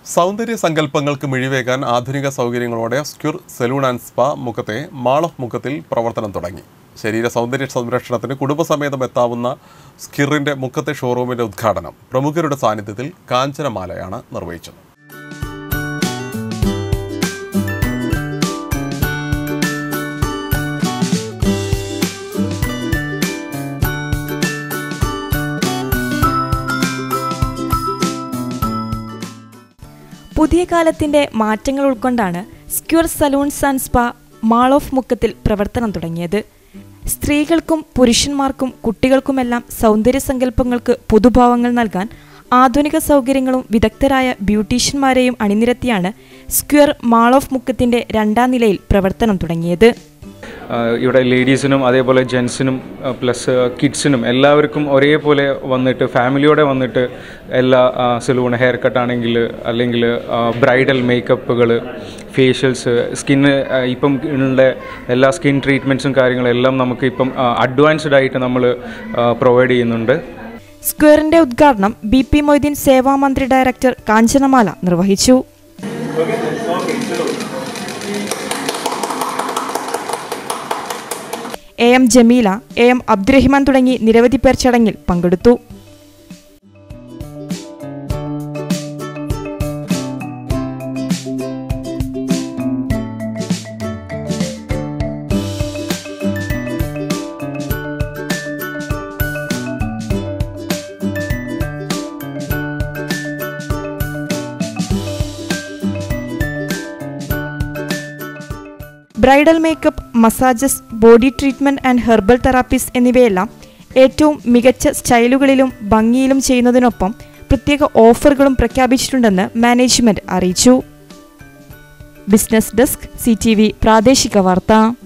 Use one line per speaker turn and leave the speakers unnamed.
സൗന്ദര്യ സങ്കല്പങ്ങൾക്ക് മിഴിവേകാൻ ആധുനിക സൗകര്യങ്ങളോടെ സ്ക്യൂർ സെലൂൺ ആൻഡ് സ്പാ മുഖത്തെ മാൾ ഓഫ് മുഖത്തിൽ പ്രവർത്തനം തുടങ്ങി ശരീര സൗന്ദര്യ സംരക്ഷണത്തിന് കുടുംബസമേതം എത്താവുന്ന സ്കിറിന്റെ മുഖത്തെ ഷോറൂമിന്റെ ഉദ്ഘാടനം പ്രമുഖരുടെ സാന്നിധ്യത്തിൽ കാഞ്ചനമാലയാണ് നിർവഹിച്ചത്
പുതിയ കാലത്തിന്റെ മാറ്റങ്ങൾ ഉൾക്കൊണ്ടാണ് square salons and spa mall of മുക്കത്തിൽ പ്രവർത്തനം തുടങ്ങിയത് സ്ത്രീകൾക്കും പുരുഷന്മാർക്കും കുട്ടികൾക്കുമെല്ലാം സൗന്ദര്യ സങ്കല്പങ്ങൾക്ക് പുതുഭാവങ്ങൾ നൽകാൻ ആധുനിക സൗകര്യങ്ങളും വിദഗ്ധരായ ബ്യൂട്ടീഷ്യന്മാരെയും അണിനിരത്തിയാണ് സ്ക്വയർ മാൾ ഓഫ് മുക്കത്തിന്റെ രണ്ടാം നിലയിൽ പ്രവർത്തനം തുടങ്ങിയത്
ആഹ് ഇവിടെ ലേഡീസിനും അതേപോലെ ജെൻസിനും പ്ലസ് കിഡ്സിനും എല്ലാവർക്കും ഒരേപോലെ വന്നിട്ട് ഫാമിലിയോടെ വന്നിട്ട് എല്ലാ സലൂൺ ഹെയർ കട്ട് ആണെങ്കിൽ അല്ലെങ്കിൽ ബ്രൈഡൽ മേക്കപ്പുകൾ ഫേഷ്യൽസ് സ്കിന്ന് ഇപ്പം ഉള്ള എല്ലാ സ്കിൻ ട്രീറ്റ്മെൻറ്റ്സും കാര്യങ്ങളും എല്ലാം നമുക്ക് ഇപ്പം അഡ്വാൻസ്ഡ് ആയിട്ട് നമ്മൾ പ്രൊവൈഡ് ചെയ്യുന്നുണ്ട്
സ്ക്വയറിന്റെ ഉദ്ഘാടനം ബി പി മൊയ്തീൻ സേവാമന്ത്രി ഡയറക്ടർ കാഞ്ചനമാല നിർവഹിച്ചു A M Jameela A M Abdurahiman തുടങ്ങി നിരവധി പേർ ചടങ്ങിൽ പങ്കെടുത്തു bridal makeup massages body treatment and herbal therapies എന്നിവയെല്ലാം ഏറ്റവും മികച്ച സ്റ്റൈലുകളിലും ഭംഗിയിലും ചെയ്യുന്നതിനൊപ്പം പ്രത്യേക ഓഫറുകളും പ്രഖ്യാപിച്ചിട്ടുണ്ടെന്ന് മാനേജ്മെന്റ് അറിയിച്ചു ബിസിനസ് ഡെസ്ക് സി പ്രാദേശിക വാർത്ത